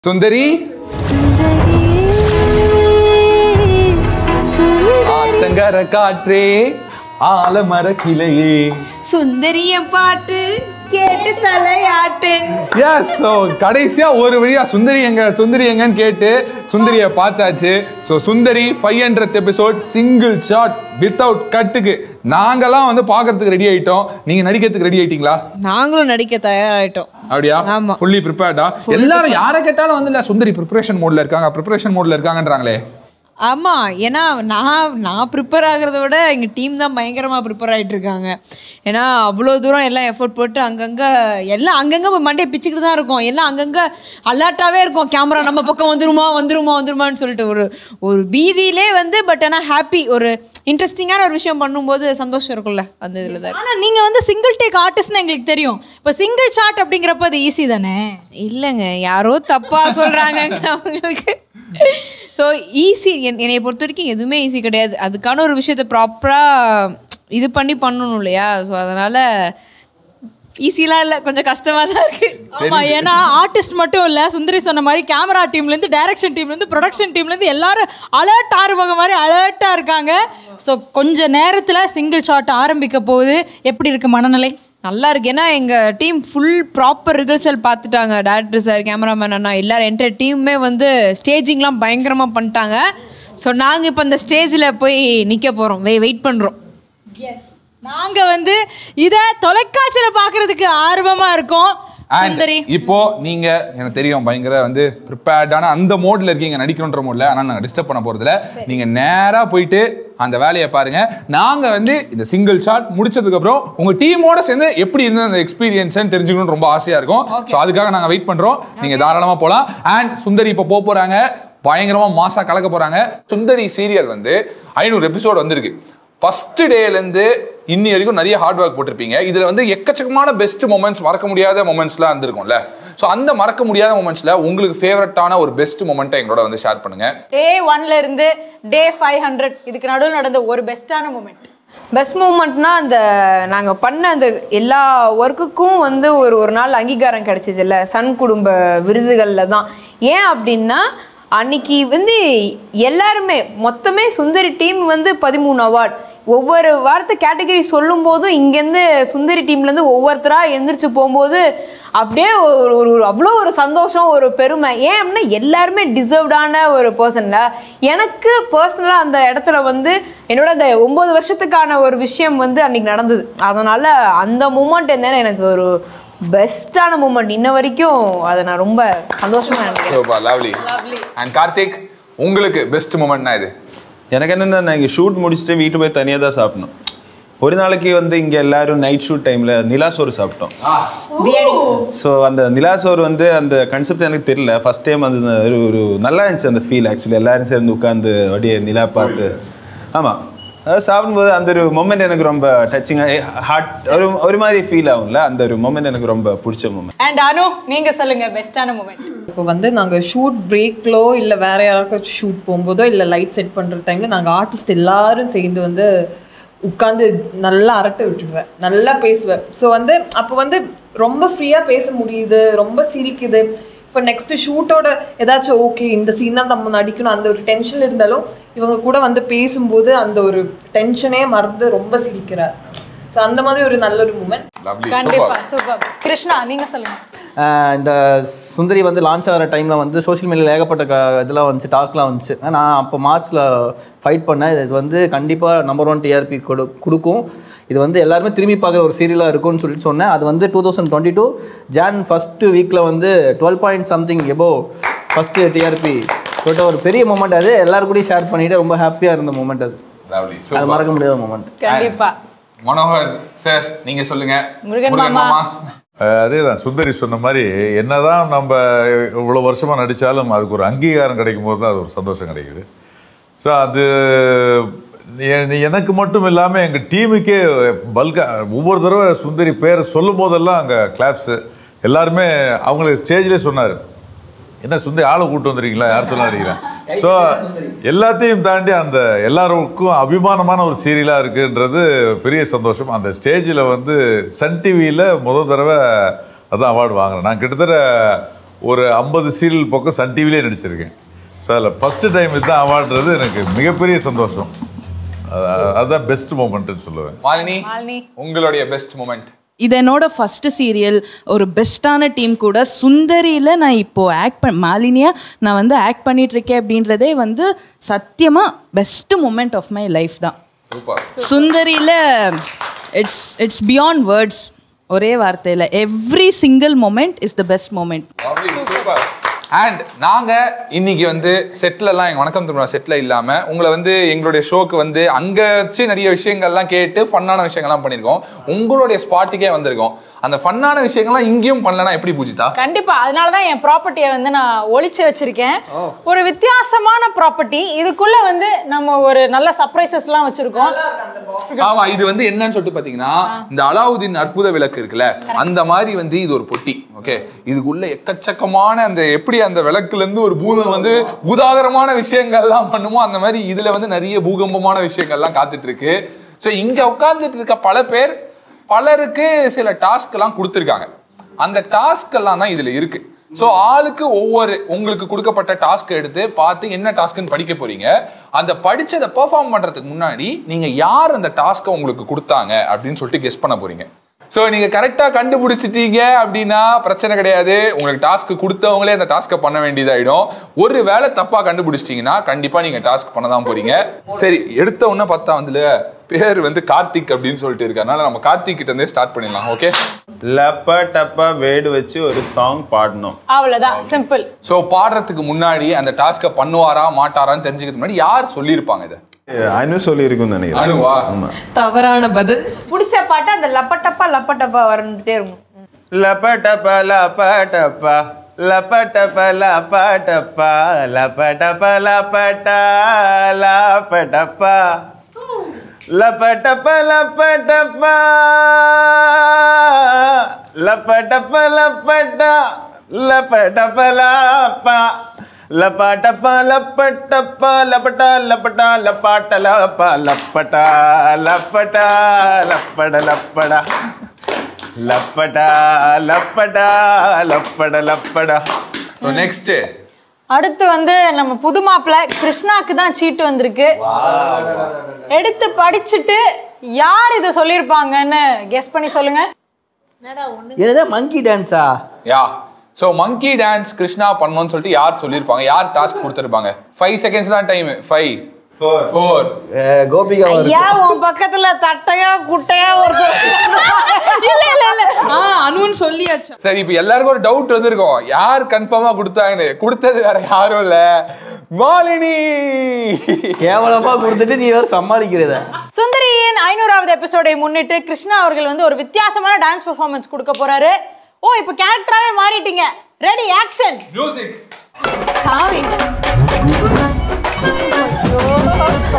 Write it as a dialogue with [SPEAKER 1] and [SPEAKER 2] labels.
[SPEAKER 1] சுந்தரி ஆத்தங்கர காற்றே ஆலமர கிளையே
[SPEAKER 2] சுந்தரிய பாட்டு கேட்டு தலையாட்டு
[SPEAKER 1] எஸ் ஸோ கடைசியா ஒரு வழியா சுந்தரி எங்க சுந்தரி எங்கன்னு கேட்டு சுந்தரியை பார்த்தாச்சு so Sundari five hundred episode single shot without கட்டுக்கு நாங்கெல்லாம் வந்து பார்க்கறதுக்கு ரெடி ஆயிட்டோம் நீங்க நடிக்கிறதுக்கு ரெடி ஆயிட்டீங்களா
[SPEAKER 2] நாங்களும் நடிக்க தயாராயிட்டோம்
[SPEAKER 1] அப்படியா
[SPEAKER 2] ஆமா.
[SPEAKER 1] ஃபுல்லி ப்ரிப்பேர்டா எல்லாரும் யாரை கேட்டாலும் வந்து இல்ல சுந்தரி ப்ரிப்பரேஷன் மோட்ல இருக்காங்க ப்ரிப்பரேஷன் மோட்ல இருக்காங்கன்றாங்களே
[SPEAKER 2] ஆமா ஏன்னா நான் நான் ப்ரிப்பேர் ஆகிறத விட எங்க டீம் தான் பயங்கரமா ப்ரிப்பேர் ஆயிட்டு இருக்காங்க ஏன்னா அவ்வளோ தூரம் எல்லாம் எஃபோர்ட் போட்டு அங்கங்க எல்லாம் அங்கங்க போய் மண்டையை பிச்சுக்கிட்டு தான் இருக்கும் எல்லாம் அங்கங்க அலர்ட்டாவே இருக்கும் கேமரா நம்ம பக்கம் வந்துருமா வந்துருமா வந்துருமான்னு சொல்லிட்டு ஒரு ஒரு பீதியிலே வந்து பட் ஆனால் ஹாப்பி ஒரு இன்ட்ரெஸ்டிங்கான ஒரு விஷயம் பண்ணும்போது சந்தோஷம் இருக்கும்ல அந்த இதில் தான்
[SPEAKER 3] ஆனா நீங்க வந்து சிங்கிள் டேக் ஆர்டிஸ்ட்னு எங்களுக்கு தெரியும் இப்போ சிங்கிள் சாட் அப்படிங்கிறப்ப அது ஈஸி தானே
[SPEAKER 2] இல்லைங்க யாரோ தப்பா சொல்றாங்கங்க அவங்களுக்கு ஸோ ஈஸி என்னைய பொறுத்த வரைக்கும் எதுவுமே ஈஸி கிடையாது அதுக்கான ஒரு விஷயத்தை ப்ராப்பராக இது பண்ணி பண்ணணும் இல்லையா ஸோ அதனால ஈஸிலாம் இல்லை கொஞ்சம் கஷ்டமாக தான் இருக்கு
[SPEAKER 3] ஆமா ஏன்னா ஆர்டிஸ்ட் மட்டும் இல்ல சுந்தரி சொன்ன மாதிரி கேமரா டீம்ல இருந்து டைரக்ஷன் டீம்ல இருந்து ப்ரொடக்ஷன் டீம்ல இருந்து எல்லாரும் அலர்ட் ஆறுமுக மாதிரி அலர்ட்டா இருக்காங்க ஸோ கொஞ்ச நேரத்துல சிங்கிள் ஷாட் ஆரம்பிக்க போகுது எப்படி இருக்கு மனநிலை
[SPEAKER 2] நல்லா இருக்கு ஏன்னா எங்கள் டீம் ஃபுல் ப்ராப்பர் ரிஹர்சல் பார்த்துட்டாங்க டேரக்டர் சார் கேமராமேன் அண்ணா எல்லாரும் என்டர் டீமுமே வந்து ஸ்டேஜிங்லாம் பயங்கரமாக பண்ணிட்டாங்க ஸோ நாங்கள் இப்போ அந்த ஸ்டேஜில் போய் நிற்க போகிறோம் வெய் வெயிட் பண்ணுறோம்
[SPEAKER 3] எஸ் நாங்க வந்து இத தொலைக்காட்சியில பாக்குறதுக்கு ஆர்வமா இருக்கோம்
[SPEAKER 1] And
[SPEAKER 3] சுந்தரி
[SPEAKER 1] இப்போ நீங்க எனக்கு தெரியும் பயங்கர வந்து ப்ரிப்பேர்டான அந்த மோட்ல இருக்கீங்க நடிக்கணுன்ற மோட்ல ஆனா நாங்க டிஸ்டர்ப் பண்ண போறதுல நீங்க நேரா போயிட்டு அந்த வேலையை பாருங்க நாங்க வந்து இந்த சிங்கிள் ஷாட் முடிச்சதுக்கு அப்புறம் உங்க டீமோட சேர்ந்து எப்படி இருந்த அந்த எக்ஸ்பீரியன்ஸ் தெரிஞ்சுக்கணும்னு ரொம்ப ஆசையா இருக்கும் ஸோ அதுக்காக நாங்க வெயிட் பண்றோம் நீங்க தாராளமா போலாம் அண்ட் சுந்தரி இப்போ போக போறாங்க பயங்கரமா மாசா கலக்க போறாங்க சுந்தரி சீரியல் வந்து ஐநூறு எபிசோட் வந்திருக்கு ஃபர்ஸ்ட் டேலேருந்து இன்னி வரைக்கும் நிறைய ஹார்ட் ஒர்க் போட்டிருப்பீங்க இதுல வந்து எக்கச்சக்கமான பெஸ்ட் மூமெண்ட்ஸ் மறக்க முடியாத மூமெண்ட்ஸ்லாம் இருந்திருக்கும்ல ஸோ அந்த மறக்க முடியாத மூமெண்ட்ஸ்ல உங்களுக்கு ஃபேவரட்டான ஒரு பெஸ்ட் மூமெண்ட்டை எங்களோட வந்து ஷேர் பண்ணுங்க
[SPEAKER 3] டே ஒன்ல இருந்து டே ஃபைவ் ஹண்ட்ரட் இதுக்கு நடுவில் நடந்த ஒரு பெஸ்டான மூமெண்ட்
[SPEAKER 2] பெஸ்ட் மூமெண்ட்னா அந்த நாங்கள் பண்ண அந்த எல்லா ஒர்க்குக்கும் வந்து ஒரு ஒரு நாள் அங்கீகாரம் கிடைச்சிச்சுல்ல சன் குடும்ப விருதுகளில் தான் ஏன் அப்படின்னா அன்னைக்கு வந்து எல்லாருமே மொத்தமே சுந்தரி டீம் வந்து பதிமூணு அவார்ட் ஒவ்வொரு வாரத்தை கேட்டகரி சொல்லும் போதும் இங்கேருந்து சுந்தரி டீம்லேருந்து ஒவ்வொருத்தராக எந்திரிச்சு போகும்போது அப்படியே ஒரு ஒரு ஒரு அவ்வளோ ஒரு சந்தோஷம் ஒரு பெருமை ஏன் அப்படின்னா எல்லாருமே டிசர்வ்டான ஒரு பர்சன்ல எனக்கு பர்சனலாக அந்த இடத்துல வந்து என்னோட அந்த ஒம்பது வருஷத்துக்கான ஒரு விஷயம் வந்து அன்னைக்கு நடந்தது அதனால அந்த மூமெண்ட் என்ன எனக்கு ஒரு பெஸ்ட்டான மூமெண்ட் இன்ன வரைக்கும் அதை நான் ரொம்ப சந்தோஷமா நினைக்கிறேன்
[SPEAKER 1] லவ்லி அண்ட் கார்த்திக் உங்களுக்கு பெஸ்ட் மூமெண்ட்னா இது
[SPEAKER 4] எனக்கு என்னென்னா நான் இங்கே ஷூட் முடிச்சுட்டு வீட்டு போய் தனியாக தான் சாப்பிடணும் ஒரு நாளைக்கு வந்து இங்கே எல்லாரும் நைட் ஷூட் டைமில் நிலா சோறு சாப்பிட்டோம் ஸோ அந்த நிலா சோறு வந்து அந்த கன்செப்ட் எனக்கு தெரியல ஃபர்ஸ்ட் டைம் அது ஒரு ஒரு நல்லா இருந்துச்சு அந்த ஃபீல் ஆக்சுவலி எல்லாரும் சேர்ந்து உட்காந்து அப்படியே நிலா பார்த்து ஆமாம் அது சாப்பிடும்போது அந்த ஒரு மொமெண்ட் எனக்கு ரொம்ப டச்சிங்காக ஹார்ட் ஒரு ஒரு மாதிரி ஃபீல் ஆகும்ல அந்த ஒரு மொமெண்ட் எனக்கு ரொம்ப பிடிச்ச மொமெண்ட்
[SPEAKER 3] அண்ட் அனு நீங்க சொல்லுங்க பெஸ்டான மூமெண்ட்
[SPEAKER 5] இப்போ வந்து நாங்கள் ஷூட் பிரேக்லோ இல்லை வேற யாராச்சும் ஷூட் போகும்போதோ இல்லை லைட் செட் பண்ணுற டைமில் நாங்கள் ஆர்டிஸ்ட் எல்லாரும் சேர்ந்து வந்து உட்காந்து நல்லா அரட்டை விட்டுடுவேன் நல்லா பேசுவேன் ஸோ வந்து அப்போ வந்து ரொம்ப ஃப்ரீயாக பேச முடியுது ரொம்ப சிரிக்குது இப்போ நெக்ஸ்ட் ஷூட்டோட ஏதாச்சும் ஓகே இந்த சீன் தான் நம்ம நடிக்கணும் அந்த ஒரு டென்ஷன் இருந்தாலும் இவங்க கூட வந்து பேசும்போது அந்த ஒரு டென்ஷனே மறந்து ரொம்ப சிரிக்கிறார் ஸோ அந்த மாதிரி ஒரு நல்ல ஒரு மூமெண்ட்
[SPEAKER 1] லவ்லி
[SPEAKER 3] கண்டிப்பா சூப்பர் கிருஷ்ணா நீங்க சொல்லுங்க
[SPEAKER 6] ஆஹ் இந்த சுந்தரி வந்து லான்ச் ஆகிற டைமில் வந்து சோஷியல் மீடியாவில் ஏகப்பட்ட க இதெல்லாம் வந்துச்சு டாக்லாம் வந்துச்சு நான் அப்போ மார்ச்சில் ஃபைட் பண்ணேன் இது வந்து கண்டிப்பாக நம்பர் ஒன் டிஆர்பி கொடு கொடுக்கும் இது வந்து எல்லாருமே திரும்பி பார்க்குற ஒரு சீரியலாக இருக்கும்னு சொல்லிட்டு சொன்னேன் அது வந்து two thousand twenty two June first வீக்கில் வந்து டுவெல் பாயிண்ட் சம்திங் எபோ ஃபஸ்ட்டு டிஆர்பி சொல்லிட்டு ஒரு பெரிய மூமெண்ட் அது எல்லாரும் கூடயும் ஷேர் பண்ணிட்டு ரொம்ப ஹாப்பியாக இருந்த மூமெண்ட் அது
[SPEAKER 1] லவ்லி
[SPEAKER 6] அது மறக்க முடியாத மூமெண்ட்
[SPEAKER 3] கண்டிப்பா
[SPEAKER 1] மனோகர் சார் நீங்க சொல்லுங்க
[SPEAKER 3] முருகன் மாமா.
[SPEAKER 7] அஹ் அதேதான் சுந்தரி சொன்ன மாதிரி என்னதான் நம்ம இவ்வளோ வருஷமா நடித்தாலும் அதுக்கு ஒரு அங்கீகாரம் கிடைக்கும் போது தான் அது ஒரு சந்தோஷம் கிடைக்குது ஸோ அது எ- எனக்கு மட்டும் இல்லாமல் எங்கள் டீமுக்கே பல்கா ஒவ்வொரு தடவை சுந்தரி பேரை சொல்லும் போதெல்லாம் அங்கே கிளாப்ஸு எல்லாருமே அவங்களுக்கு ஸ்டேஜ்லேயே சொன்னார் என்ன சுந்தரி ஆளை கூட்டு வந்துருக்கீங்களா யார் சொல்லாதீங்களா ஸோ எல்லாத்தையும் தாண்டி அந்த எல்லாருக்கும் அபிமானமான ஒரு சீரியலாக இருக்குன்றது பெரிய சந்தோஷம் அந்த ஸ்டேஜில் வந்து சன் டிவியில் முதல் தடவை அதான் அவார்டு வாங்கினேன் நான் கிட்டத்தட்ட ஒரு ஐம்பது சீரியல் பக்கம் சன் டிவிலே நடிச்சிருக்கேன் ஸோ அதில் ஃபஸ்ட்டு டைம் இதுதான் அவார்டுறது எனக்கு மிகப்பெரிய சந்தோஷம் அது- அதுதான் பெஸ்ட் மூமெண்ட்னு சொல்லுவேன்
[SPEAKER 1] மாலினி உங்களுடைய பெஸ்ட் மூமெண்ட்
[SPEAKER 8] இது என்னோட ஃபர்ஸ்ட் சீரியல் ஒரு பெஸ்ட்டான டீம் கூட சுந்தரியில் நான் இப்போ ஆக்ட் பண்ண மாலினியா நான் வந்து ஆக்ட் பண்ணிட்டு இருக்கேன் அப்படின்றதே வந்து சத்தியமாக best moment of my life தான்
[SPEAKER 1] சூப்பர்
[SPEAKER 8] சுந்தரியில் இட்ஸ் இட்ஸ் பியாண்ட் வேர்ட்ஸ் ஒரே வார்த்தையில் every single moment is the best moment
[SPEAKER 1] super and நாங்க இன்னைக்கு வந்து செட்ல எல்லாம் எங்க வணக்கம் திரும்ப செட்ல இல்லாம உங்களை வந்து எங்களுடைய ஷோக்கு வந்து அங்க வச்சு நிறைய விஷயங்கள்லாம் கேட்டு ஃபன்னான விஷயங்கள்லாம் பண்ணிருக்கோம் உங்களுடைய ஸ்பாட்டுக்கே வந்திருக்கோம் அந்த ஃபன்னான விஷயங்கள்லாம் இங்கேயும் பண்ணலனா எப்படி பூஜிதா
[SPEAKER 3] கண்டிப்பா அதனாலதான் என் ப்ராப்பர்ட்டியை வந்து நான் ஒளிச்சு வச்சிருக்கேன் ஒரு வித்தியாசமான ப்ராப்பர்ட்டி இதுக்குள்ள வந்து நம்ம ஒரு நல்ல சர்ப்ரைசஸ் எல்லாம் வச்சிருக்கோம்
[SPEAKER 1] ஆமா இது வந்து என்னன்னு சொல்லிட்டு பாத்தீங்கன்னா இந்த அலாவுதீன் அற்புத விளக்கு இருக்குல்ல அந்த மாதிரி வந்து இது ஒரு பொட்டி ஓகே இதுக்குள்ள எக்கச்சக்கமான அந்த எப்படி அந்த விளக்குல இருந்து ஒரு பூதம் வந்து பூதாகரமான விஷயங்கள்லாம் பண்ணுமோ அந்த மாதிரி இதுல வந்து நிறைய பூகம்பமான விஷயங்கள்லாம் காத்துட்டு இருக்கு ஸோ இங்க உட்கார்ந்துட்டு இருக்க பல பேர் பலருக்கு சில டாஸ்க் எல்லாம் கொடுத்துருக்காங்க அந்த டாஸ்க் எல்லாம் தான் இதுல இருக்கு ஸோ ஆளுக்கு ஒவ்வொரு உங்களுக்கு கொடுக்கப்பட்ட டாஸ்க் எடுத்து பார்த்து என்ன டாஸ்க்னு படிக்க போறீங்க அந்த படிச்சதை பெர்ஃபார்ம் பண்றதுக்கு முன்னாடி நீங்க யார் அந்த டாஸ்க்கை உங்களுக்கு கொடுத்தாங்க அப்படின்னு சொல்லிட்டு கெஸ் பண்ண போறீங்க ஸோ நீங்க கரெக்டா கண்டுபிடிச்சிட்டீங்க அப்படின்னா பிரச்சனை கிடையாது உங்களுக்கு டாஸ்க் கொடுத்தவங்களே அந்த டாஸ்க்கை பண்ண வேண்டியதாயிடும் ஒரு வேளை தப்பா கண்டுபிடிச்சிட்டீங்கன்னா கண்டிப்பா நீங்க டாஸ்க் பண்ண தான் போறீங்க சரி எடுத்த உடனே பார்த்தா வந்துல பேர் வந்து கார்த்திக் அப்படின்னு சொல்லிட்டு இருக்கு அதனால நம்ம கார்த்திக் கிட்ட இருந்தே ஸ்டார்ட் பண்ணிடலாம் ஓகே
[SPEAKER 4] லப்ப டப்பா வேடு வச்சு ஒரு சாங் பாடணும்
[SPEAKER 3] அவ்வளவுதான் சிம்பிள்
[SPEAKER 1] ஸோ பாடுறதுக்கு முன்னாடி அந்த டாஸ்க்கை பண்ணுவாரா மாட்டாரான்னு தெரிஞ்சுக்கிறதுக்கு முன்னாடி யார் சொல்லியிருப்பாங்க இதை
[SPEAKER 4] அனு சொல்லியிருக்கும்னு நினைக்கிறேன்
[SPEAKER 1] அனுவா
[SPEAKER 4] ஆமா
[SPEAKER 5] தவறான பதில்
[SPEAKER 2] பிடிச்ச பாட்டு அந்த லப்பட்டப்பா லப்பட்டப்பா வந்துட்டே இருக்கும்
[SPEAKER 4] லப்பட்டப்பா லப்பட்டப்பா லப்பட்டப்பா லப்பட்டப்பா லப்பட்டப்பா லப்பட்டா லப்பட்டப்பா லப்பட்டப்பா லப்பட்டப்பா லப்பட்டப்பா லப்பட்டா லப்பட்டப்பா லப்பா லப்பாட்டப்பா லப்பட்டப்பா லப்பட்டா லப்பட்டா லப்பாட்ட லப்பா லப்பட்டா லப்பட்டா லப்பட லப்படா லப்படா லப்படா லப்பட லப்படா
[SPEAKER 1] ஸோ நெக்ஸ்ட்
[SPEAKER 3] அடுத்து வந்து நம்ம புது மாப்பிள்ள கிருஷ்ணாக்கு தான் சீட்டு வந்திருக்கு எடுத்து படிச்சுட்டு யார் இதை சொல்லியிருப்பாங்கன்னு கெஸ் பண்ணி சொல்லுங்க
[SPEAKER 6] என்னது மங்கி டான்ஸா
[SPEAKER 1] yeah so monkey dance Krishna பண்ணணும்னு சொல்லிட்டு யார் சொல்லியிருப்பாங்க யார் டாஸ்க் கொடுத்துருப்பாங்க ஃபைவ் செகண்ட்ஸ் தான் time five
[SPEAKER 4] four
[SPEAKER 1] four
[SPEAKER 6] Gopika
[SPEAKER 2] ஐயா உன் பக்கத்துல தட்டையா குட்டையா ஒருத்தர்
[SPEAKER 8] இல்ல இல்ல இல்ல ஆ அனுன்னு சொல்லியாச்சு
[SPEAKER 1] சரி இப்போ எல்லாருக்கும் ஒரு டவுட் வந்திருக்கும் யார் கன்ஃபார்மா கொடுத்தாங்கன்னு கொடுத்தது வேற யாரும் இல்ல மாலினி
[SPEAKER 6] கேவலமா கொடுத்துட்டு நீ வேற சமாளிக்கிறத
[SPEAKER 3] சுந்தரியின் ஐநூறாவது எபிசோடை முன்னிட்டு கிருஷ்ணா அவர்கள் வந்து ஒரு வித்தியாசமான டான்ஸ் பெர்ஃபார்மன்ஸ் கொடுக்க போறாரு ஓ இப்போ கேரக்டராகவே மாறிட்டீங்க ரெடி ஆக்ஷன்
[SPEAKER 1] மியூசிக்
[SPEAKER 3] சாமி